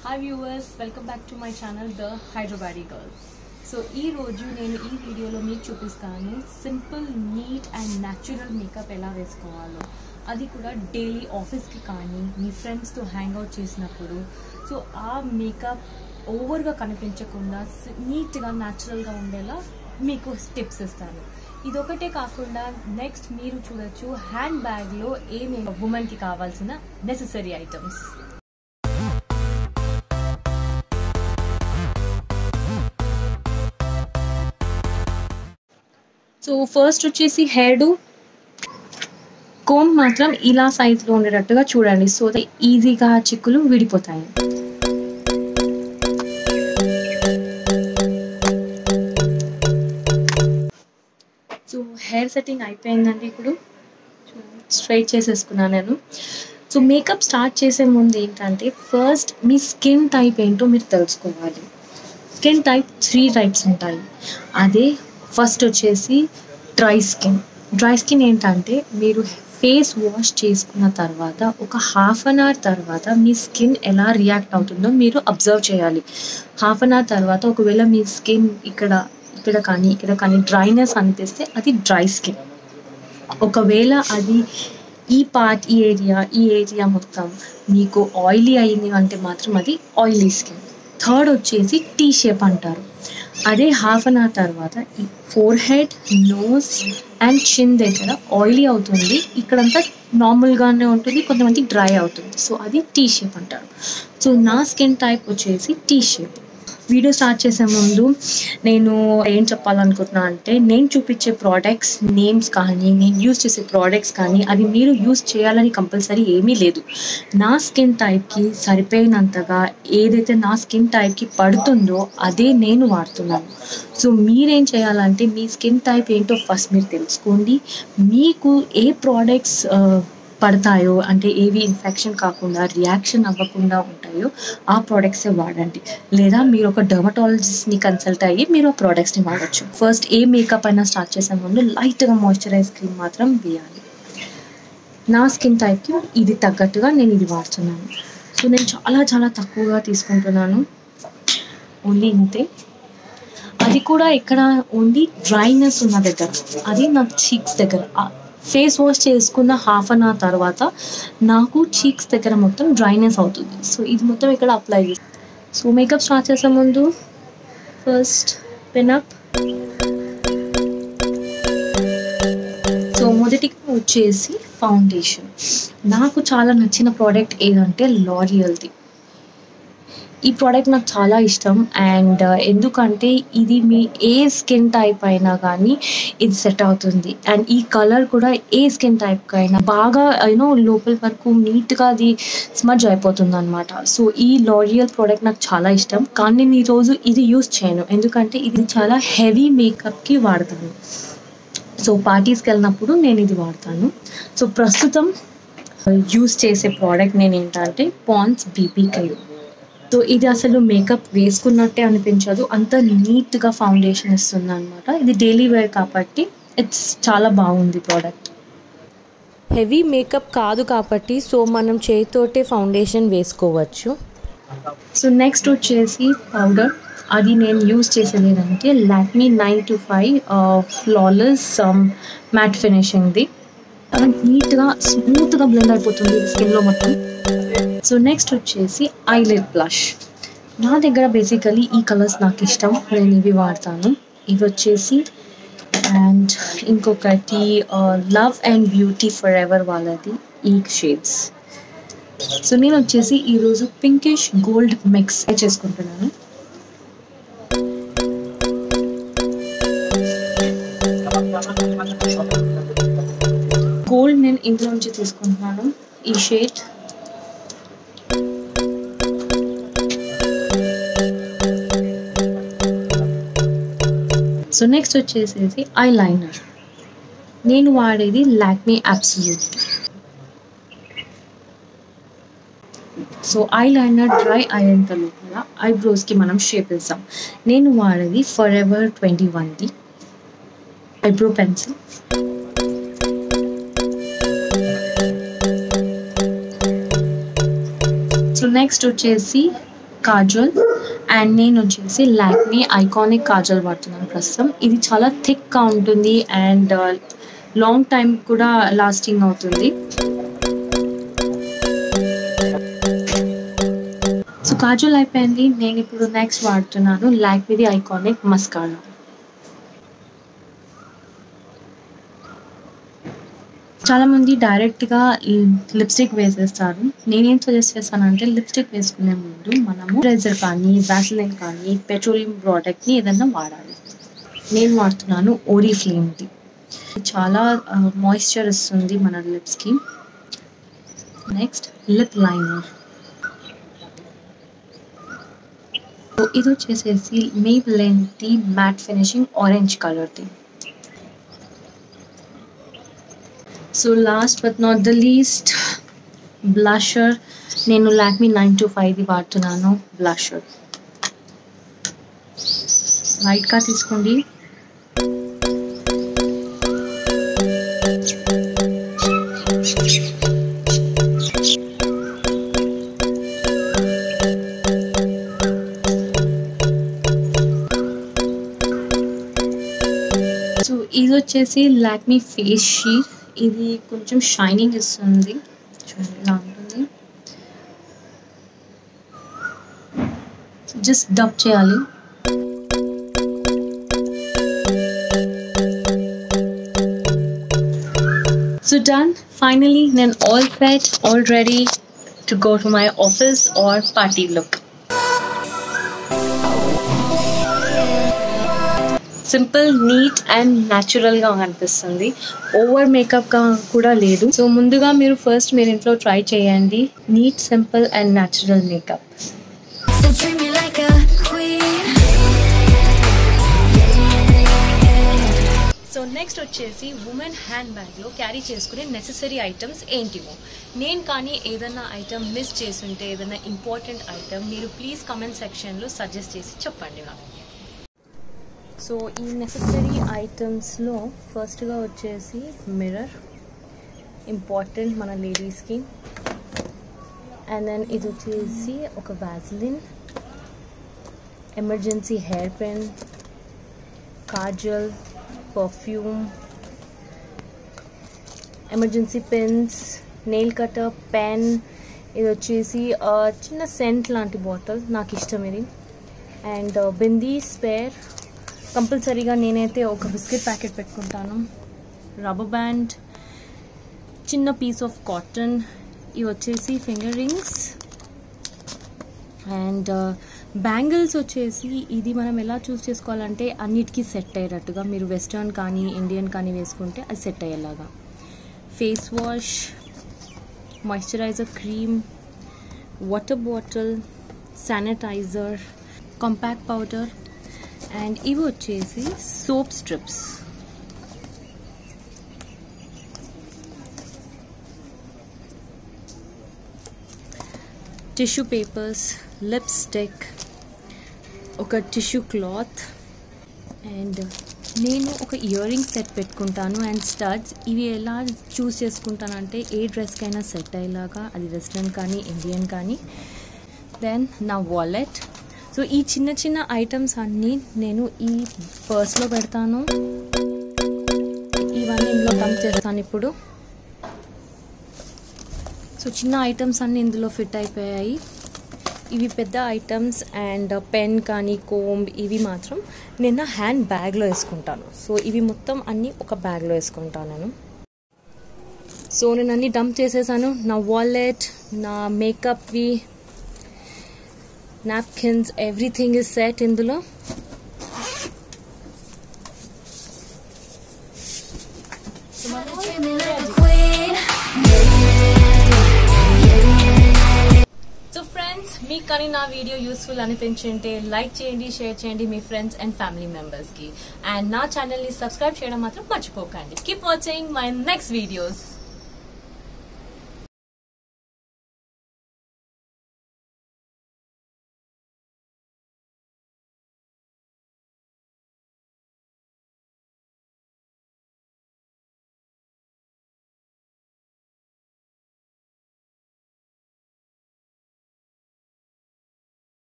Hi viewers welcome back to my channel the Hyderabadi girl so ఈ రోజు నేను ఈ వీడియోలో మీకు చూపిస్తాను simple neat and natural makeup ఎలా వేసుకోవాలో అది కూడా డైలీ ఆఫీస్కి కానీ మీ ఫ్రెండ్స్తో హ్యాంగ్ అవుట్ చేసినప్పుడు సో ఆ మేకప్ ఓవర్గా కనిపించకుండా నీట్గా న్యాచురల్గా ఉండేలా మీకు టిప్స్ ఇస్తాను ఇదొకటే కాకుండా నెక్స్ట్ మీరు చూడొచ్చు హ్యాండ్ బ్యాగ్లో ఏమేమి ఉమెన్కి కావాల్సిన నెససరీ ఐటమ్స్ సో ఫస్ట్ వచ్చేసి హెయిర్ కోమ్ మాత్రం ఇలా సైజులో ఉండేటట్టుగా చూడండి సో ఈజీగా చిక్కులు విడిపోతాయి సో హెయిర్ సెట్టింగ్ అయిపోయిందండి ఇప్పుడు స్ట్రైట్ చేసేసుకున్నాను నేను సో మేకప్ స్టార్ట్ చేసే ముందు ఏంటంటే ఫస్ట్ మీ స్కిన్ టైప్ ఏంటో మీరు తెలుసుకోవాలి స్కిన్ టైప్ త్రీ టైప్స్ ఉంటాయి అదే ఫస్ట్ వచ్చేసి డ్రై స్కిన్ డ్రై స్కిన్ ఏంటంటే మీరు ఫేస్ వాష్ చేసుకున్న తర్వాత ఒక హాఫ్ అన్ అవర్ తర్వాత మీ స్కిన్ ఎలా రియాక్ట్ అవుతుందో మీరు అబ్జర్వ్ చేయాలి హాఫ్ అన్ అవర్ తర్వాత ఒకవేళ మీ స్కిన్ ఇక్కడ ఇక్కడ కానీ ఇక్కడ కానీ డ్రైనెస్ అనిపిస్తే అది డ్రై స్కిన్ ఒకవేళ అది ఈ పార్ట్ ఈ ఏరియా ఈ ఏరియా మొత్తం మీకు ఆయిలీ అయింది అంటే మాత్రం అది ఆయిలీ స్కిన్ థర్డ్ వచ్చేసి టీ షేప్ అంటారు అదే హాఫ్ అన్ అవర్ తర్వాత ఈ ఫోర్ హెడ్ నోస్ అండ్ చిన్ దగ్గర ఆయిలీ అవుతుంది ఇక్కడంతా నార్మల్గానే ఉంటుంది కొంతమంది డ్రై అవుతుంది సో అది టీ షేప్ అంటారు సో నా స్కిన్ టైప్ వచ్చేసి టీ షేప్ వీడియో స్టార్ట్ చేసే ముందు నేను ఏం చెప్పాలనుకుంటున్నా అంటే నేను చూపించే ప్రోడక్ట్స్ నేమ్స్ కానీ నేను యూస్ చేసే ప్రోడక్ట్స్ కానీ అవి మీరు యూస్ చేయాలని కంపల్సరీ ఏమీ లేదు నా స్కిన్ టైప్కి సరిపోయినంతగా ఏదైతే నా స్కిన్ టైప్కి పడుతుందో అదే నేను వాడుతున్నాను సో మీరేం చేయాలంటే మీ స్కిన్ టైప్ ఏంటో ఫస్ట్ మీరు తెలుసుకోండి మీకు ఏ ప్రోడక్ట్స్ పడతాయో అంటే ఏవి ఇన్ఫెక్షన్ కాకుండా రియాక్షన్ అవ్వకుండా ఉంటాయో ఆ ప్రోడక్ట్సే వాడండి లేదా మీరు ఒక డర్మటాలజిస్ట్ని కన్సల్ట్ అయ్యి మీరు ఆ ప్రోడక్ట్స్ని వాడచ్చు ఫస్ట్ ఏ మేకప్ అయినా స్టార్ట్ చేసే ముందు లైట్గా మాయిశ్చరైజ్ క్రీమ్ మాత్రం వేయాలి నా స్కిన్ టైప్కి ఇది తగ్గట్టుగా నేను ఇది వాడుతున్నాను సో నేను చాలా చాలా తక్కువగా తీసుకుంటున్నాను ఓన్లీ ఇంతే అది కూడా ఇక్కడ ఓన్లీ డ్రైనెస్ ఉన్న దగ్గర అది నా చీక్స్ దగ్గర ఫేస్ వాష్ చేసుకున్న హాఫ్ అన్ అవర్ తర్వాత నాకు చీక్స్ దగ్గర మొత్తం డ్రైనెస్ అవుతుంది సో ఇది మొత్తం ఇక్కడ అప్లై చేస్తాను సో మేకప్ స్టార్ట్ చేసే ముందు ఫస్ట్ పినప్ సో మొదటిగా వచ్చేసి ఫౌండేషన్ నాకు చాలా నచ్చిన ప్రోడక్ట్ ఏదంటే లారియల్ది ఈ ప్రోడక్ట్ నాకు చాలా ఇష్టం అండ్ ఎందుకంటే ఇది మీ ఏ స్కిన్ టైప్ అయినా కానీ ఇది సెట్ అవుతుంది అండ్ ఈ కలర్ కూడా ఏ స్కిన్ టైప్కి అయినా బాగా యూనో లోపల వరకు నీట్గా అది స్మజ్ అయిపోతుంది అనమాట సో ఈ లారియల్ ప్రోడక్ట్ నాకు చాలా ఇష్టం కానీ నేను ఈరోజు ఇది యూస్ చేయను ఎందుకంటే ఇది చాలా హెవీ మేకప్కి వాడతాను సో పార్టీస్కి వెళ్ళినప్పుడు నేను ఇది వాడతాను సో ప్రస్తుతం యూస్ చేసే ప్రోడక్ట్ నేను ఏంటంటే పాన్స్ బీపీ కయో సో ఇది అసలు మేకప్ వేసుకున్నట్టే అనిపించదు అంత నీట్గా ఫౌండేషన్ ఇస్తుంది అనమాట ఇది డైలీ వేర్ కాబట్టి ఇట్స్ చాలా బాగుంది ప్రోడక్ట్ హెవీ మేకప్ కాదు కాబట్టి సో మనం చేతితోటే ఫౌండేషన్ వేసుకోవచ్చు సో నెక్స్ట్ వచ్చేసి పౌడర్ అది నేను యూస్ చేసేది ఏంటంటే Lakme nine to five flawless matte ఫినిషింగ్ది అది నీట్గా స్మూత్గా బ్లెండ్ అయిపోతుంది స్కిన్లో మొత్తం సో నెక్స్ట్ వచ్చేసి ఐలెట్ బ్లష్ నా దగ్గర బేసికలీ ఈ కలర్స్ నాకు ఇష్టం నేను ఇవి వాడతాను ఇవి వచ్చేసి అండ్ ఇంకొకటి love and beauty forever వాళ్ళది ఈ షేడ్స్ సో నేను వచ్చేసి ఈరోజు పింకిష్ గోల్డ్ మిక్స్ చేసుకుంటున్నాను గోల్డ్ నేను ఇందులో నుంచి తీసుకుంటున్నాను ఈ షేడ్ సో నెక్స్ట్ వచ్చేసేసి ఐ లైనర్ నేను వాడేది Lakme absolute so eyeliner dry అయ్యేంత లోపల ఐబ్రోస్కి మనం షేప్ ఇస్తాం నేను వాడేది ఫర్ ఎవర్ ట్వంటీ వన్ది ఐబ్రో పెన్సిల్ సో నెక్స్ట్ వచ్చేసి కాజల్ అండ్ నేను వచ్చేసి లాక్మీ ఐకానిక్ కాజల్ వాడుతున్నాను ప్రస్తుతం ఇది చాలా థిక్గా ఉంటుంది అండ్ లాంగ్ టైం కూడా లాస్టింగ్ అవుతుంది సో కాజల్ అయిపోయింది నేను ఇప్పుడు నెక్స్ట్ వాడుతున్నాను లాక్మీది ఐకానిక్ మస్కారా చాలా మంది డైరెక్ట్గా లిప్స్టిక్ వేసేస్తారు నేనేం సజెస్ట్ చేస్తానంటే లిప్స్టిక్ వేసుకునే ముందు మనము రైజర్ కానీ వ్యాసలిన్ కానీ పెట్రోలియం ప్రోడక్ట్ని ఏదైనా వాడాలి నేను వాడుతున్నాను ఓరీ ఫ్లేమ్ది చాలా మాయిశ్చర్ ఇస్తుంది మన లిప్స్కి నెక్స్ట్ లిప్ లైనర్ ఇది వచ్చేసేసి మేబ్ మ్యాట్ ఫినిషింగ్ ఆరెంజ్ కలర్ది so last but not the least blusher నేను లాక్మీ నైన్ టు ఫైవ్ది వాడుతున్నాను బ్లషర్ లైట్గా తీసుకోండి సో ఇది వచ్చేసి లాక్మీ ఫేస్ షీట్ ఇది కొంచెం షైనింగ్ ఇస్తుంది చూడండి ఇలా ఉంటుంది జస్ట్ డబ్ చేయాలి సో డన్ ఫైనలీ నేను all set all ready to go to my office or party look simple neat and న్యాచురల్గా అనిపిస్తుంది ఓవర్ మేకప్గా కూడా లేదు సో ముందుగా మీరు ఫస్ట్ మీరు ఇంట్లో ట్రై చేయండి neat simple and natural makeup So treat me like a queen. So next వచ్చేసి ఉమెన్ హ్యాండ్ బ్యాగ్లో క్యారీ చేసుకునే నెససరీ ఐటమ్స్ ఏంటివో నేను కానీ ఏదైనా ఐటమ్ మిస్ చేసుంటే ఏదైనా ఇంపార్టెంట్ ఐటమ్ మీరు ప్లీజ్ కమెంట్ సెక్షన్లో సజెస్ట్ చేసి చెప్పండి నాకు సో ఈ నెససరీ ఐటమ్స్లో ఫస్ట్గా వచ్చేసి మిర్రర్ ఇంపార్టెంట్ మన లేడీస్కి అండ్ దెన్ ఇది వచ్చేసి ఒక vaseline emergency hair pen kajal perfume emergency pens nail cutter pen ఇది వచ్చేసి ఆ, చిన్న సెంట్ లాంటి బాటిల్ నాకు ఇష్టం ఇది అండ్ బిందీ స్పేర్ కంపల్సరీగా నేనైతే ఒక బిస్కెట్ ప్యాకెట్ పెట్టుకుంటాను రబ్బర్ బ్యాండ్ చిన్న పీస్ ఆఫ్ కాటన్ ఇవి వచ్చేసి ఫింగర్ రింగ్స్ అండ్ బ్యాంగిల్స్ వచ్చేసి ఇది మనం ఎలా చూస్ చేసుకోవాలంటే అన్నిటికీ సెట్ అయ్యేటట్టుగా మీరు వెస్టర్న్ కానీ ఇండియన్ కానీ వేసుకుంటే అది సెట్ అయ్యేలాగా face wash moisturiser cream water bottle sanitiser compact powder and ఇవి వచ్చేసి soap strips tissue papers lipstick ఒక టిష్యూ క్లాత్ అండ్ నేను ఒక ఇయర్ రింగ్ సెట్ పెట్టుకుంటాను అండ్ స్టడ్స్ ఇవి ఎలా చూస్ చేసుకుంటానంటే ఏ డ్రెస్కైనా సెట్ అయ్యేలాగా అది వెస్ట్రన్ కానీ ఇండియన్ కానీ దెన్ నా వాలెట్ సో ఈ చిన్న చిన్న ఐటమ్స్ అన్నీ నేను ఈ పర్స్లో పెడతాను ఇవన్నీ ఇందులో డంప్ చేస్తాను ఇప్పుడు సో చిన్న ఐటమ్స్ అన్నీ ఇందులో ఫిట్ అయిపోయాయి ఇవి పెద్ద ఐటమ్స్ అండ్ పెన్ కానీ కోంబ్ ఇవి మాత్రం నేను నా హ్యాండ్ బ్యాగ్లో వేసుకుంటాను సో ఇవి మొత్తం అన్నీ ఒక బ్యాగ్లో వేసుకుంటాను నేను సో నేను అన్నీ డంప్ చేసేసాను నా వాలెట్ నా మేకప్వి నాప్కిన్స్ ఎవ్రీథింగ్ ఇస్ సెట్ ఇందులో Treat me like a queen. So friends మీకు కానీ నా వీడియో యూస్ఫుల్ అనిపించింటే లైక్ చేయండి షేర్ చేయండి మీ ఫ్రెండ్స్ అండ్ ఫ్యామిలీ మెంబర్స్కి అండ్ నా ఛానల్ని సబ్స్క్రైబ్ చేయడం మాత్రం మర్చిపోకండి keep watching my next videos